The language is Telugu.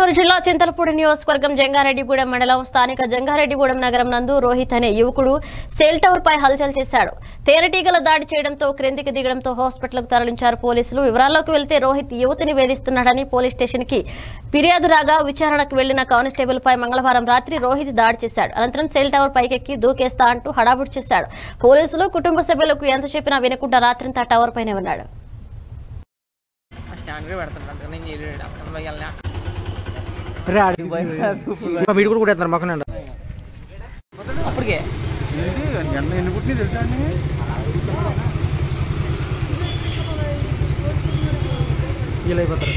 గుంటూరు జిల్లా చింతలపూడి నియోజకవర్గం జంగారెడ్డిగూడెం మండలం స్థానిక జంగారెడ్డిగూడెం నగరం నందు రోహిత్ అనే యువకుడు సెల్ టవర్ పై హల్చల్ చేశాడు తేనెటీగల దాడి చేయడంతో క్రిందికి దిగడంతో హాస్పిటల్కు తరలించారు పోలీసులు వివరాల్లోకి వెళ్తే రోహిత్ యువతిని వేధిస్తున్నాడని పోలీస్ స్టేషన్ కి ఫిర్యాదు రాగా విచారణకు వెళ్లిన కానిస్టేబుల్ పై మంగళవారం రాత్రి రోహిత్ దాడి చేశాడు అనంతరం సెల్ టవర్ పైకెక్కి దూకేస్తా అంటూ హడావుడి చేశాడు పోలీసులు కుటుంబ సభ్యులకు ఎంత చెప్పినా వినకుండా రాత్రంతా టవర్ పైనే ఉన్నాడు స్టాండ్ కూడా పెడతాను అంతకు నేను చేయలేడు అక్కడ పోయి వెళ్ళినా వీడు కూడా కొట్టేస్తున్నారు మొక్కనే అప్పటికే ఎన్న ఎన్ని పుట్టినాయి తెలుసా అండి వీళ్ళు అయిపోతారు